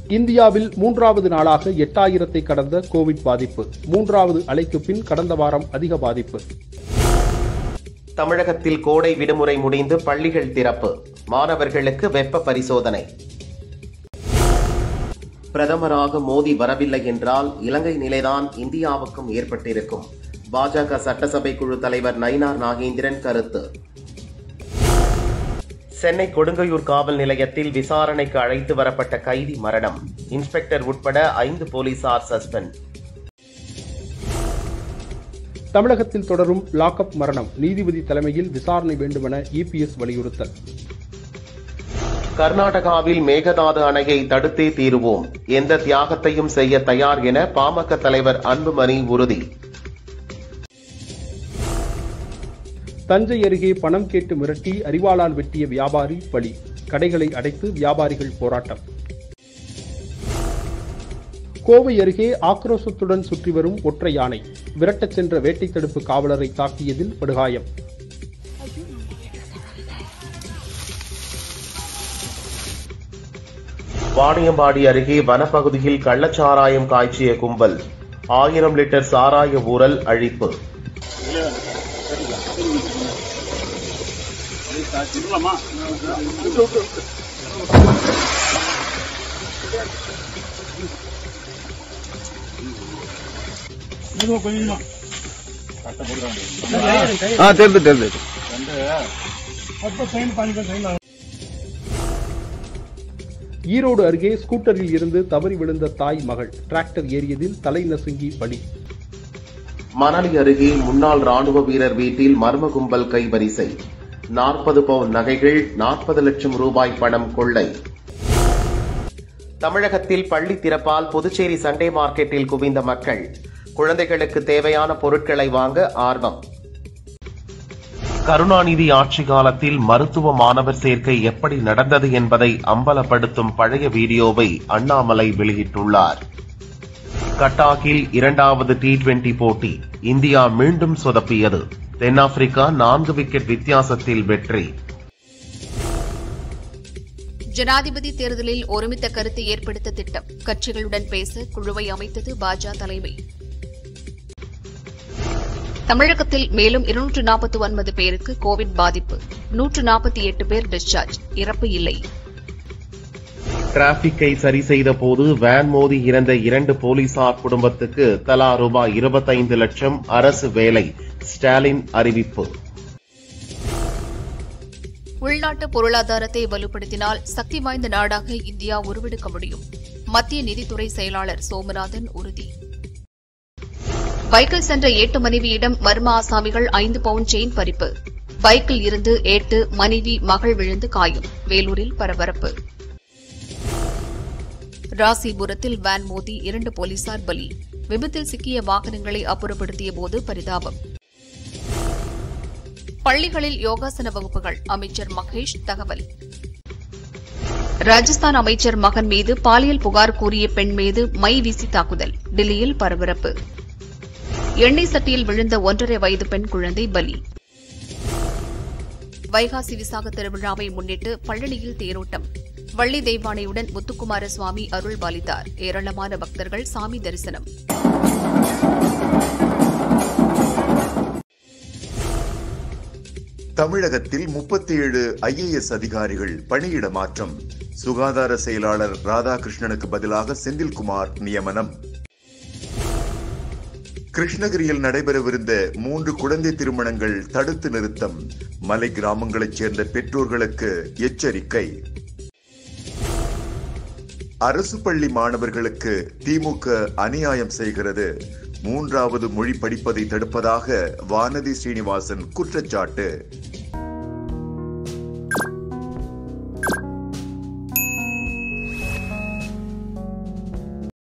இந்தியாவில் மூன்றாவது நாளாக எட்டாயிரத்தை கடந்த கோவிட் பாதிப்பு மூன்றாவது அலைக்கு பின் கடந்த வாரம் அதிக பாதிப்பு தமிழகத்தில் கோடை விடுமுறை முடிந்து பள்ளிகள் திறப்பு மாணவர்களுக்கு வெப்ப பரிசோதனை பிரதமராக மோடி வரவில்லை என்றால் இலங்கை நிலைதான் இந்தியாவுக்கும் ஏற்பட்டிருக்கும் பாஜக சட்டசபை குழு தலைவர் நயினார் நாகேந்திரன் கருத்து சென்னை கொடுங்கையூர் காவல் நிலையத்தில் விசாரணைக்கு அழைத்து வரப்பட்ட கைதி மரணம் இன்ஸ்பெக்டர் உட்பட ஐந்து போலீசார் சஸ்பெண்ட் தமிழகத்தில் தொடரும் லாக்அப் மரணம் நீதிபதி தலைமையில் விசாரணை வேண்டுமென இபிஎஸ் வலியுறுத்தல் கர்நாடகாவில் மேகதாது அணையை தடுத்தே தீருவோம் எந்த தியாகத்தையும் செய்ய தயார் என பாமக தலைவர் அன்புமணி உறுதி தஞ்சை அருகே பணம் கேட்டு மிரட்டி அறிவாளால் வெட்டிய வியாபாரி பலி கடைகளை அடைத்து வியாபாரிகள் போராட்டம் கோவை அருகே ஆக்ரோஷத்துடன் சுற்றி வரும் ஒற்றை யானை விரட்டச் சென்ற வேட்டை தடுப்பு காவலரை தாக்கியதில் படுகாயம் வாணியம்பாடி அருகே வனப்பகுதியில் கள்ளச்சாராயம் காய்ச்சிய கும்பல் ஆயிரம் லிட்டர் சாராய ஊரல் அழிப்பு ஆ தெரியுது தெரியுது ஈரோடு அருகே ஸ்கூட்டரில் இருந்து தவறி விழுந்த தாய் மகள் டிராக்டர் ஏறியதில் தலை நசுங்கி பலி மணலி அருகே முன்னாள் ராணுவ வீரர் வீட்டில் மர்ம கும்பல் கைவரிசை நாற்பது பவுன் நகைகள் நாற்பது லட்சம் ரூபாய் பணம் கொள்ளை தமிழகத்தில் பள்ளி திறப்பால் புதுச்சேரி சண்டே மார்க்கெட்டில் குவிந்த மக்கள் குழந்தைகளுக்கு தேவையான பொருட்களை வாங்க ஆர்வம் கருணாநிதி ஆட்சி காலத்தில் மருத்துவ மாணவர் சேர்க்கை எப்படி நடந்தது என்பதை அம்பலப்படுத்தும் பழைய வீடியோவை அண்ணாமலை வெளியிட்டுள்ளார் கட்டாக்கில் இரண்டாவது டி டுவெண்டி போட்டி இந்தியா மீண்டும் சொதப்பியது தென்னாப்பிரிக்கா நான்கு விக்கெட் வித்தியாசத்தில் வெற்றி ஜனாதிபதி தேர்தலில் ஒருமித்த கருத்தை ஏற்படுத்த திட்டம் கட்சிகளுடன் பேச குழுவை அமைத்தது பாஜக தலைமை தமிழகத்தில் மேலும் இருநூற்று நாற்பத்தி ஒன்பது பேருக்கு கோவிட் பாதிப்பு நூற்று நாற்பத்தி எட்டு பேர் டிஸ்சார்ஜ் இறப்பு இல்லை டிராபிக்கை சரி செய்த போது வேன் மோதி இறந்த இரண்டு போலீசார் குடும்பத்துக்கு தலா ரூபாய் இருபத்தைந்து லட்சம் அரசு வேலை ஸ்டாலின் அறிவிப்பு உள்நாட்டு பொருளாதாரத்தை வலுப்படுத்தினால் சக்தி வாய்ந்த நாடாக இந்தியா உருவெடுக்க முடியும் மத்திய நிதித்துறை செயலாளர் சோமநாதன் உறுதி பைக்கில் சென்ற ஏட்டு மனைவியிடம் மர்ம ஆசாமிகள் ஐந்து பவுன் செயின் பறிப்பு பைக்கில் இருந்து ஏட்டு மனைவி மகள் விழுந்து காயம் வேலூரில் பரபரப்பு ராசிபுரத்தில் வேன் மோதி இரண்டு போலீசார் பலி விபத்தில் சிக்கிய வாகனங்களை அப்புறப்படுத்திய போது பரிதாபம் பள்ளிகளில் யோகாசன வகுப்புகள் அமைச்சர் மகேஷ் தகவல் ராஜஸ்தான் அமைச்சர் மகன் மீது பாலியல் புகார் கூறிய பெண் மீது மை வீசி தாக்குதல் டெல்லியில் பரபரப்பு எண்ணெய் சட்டியில் விழுந்த ஒன்றரை வயது பெண் குழந்தை பலி வைகாசி விசாக திருவிழாவை முன்னிட்டு பழனியில் தேரோட்டம் வள்ளி தெய்வானையுடன் முத்துக்குமார சுவாமி அருள் பாலித்தார் ஏராளமான பக்தர்கள் சாமி தரிசனம் தமிழகத்தில் முப்பத்தி ஏழு ஐஏஎஸ் அதிகாரிகள் பணியிட மாற்றம் சுகாதார செயலாளர் ராதாகிருஷ்ணனுக்கு பதிலாக செந்தில்குமார் நியமனம் கிருஷ்ணகிரியில் நடைபெறவிருந்த மூன்று குழந்தை திருமணங்கள் தடுத்து நிறுத்தம் மலை கிராமங்களைச் சேர்ந்த பெற்றோர்களுக்கு எச்சரிக்கை அரசு பள்ளி மாணவர்களுக்கு திமுக அநியாயம் செய்கிறது மூன்றாவது மொழி படிப்பதை தடுப்பதாக வானதி ஸ்ரீனிவாசன் குற்றச்சாட்டு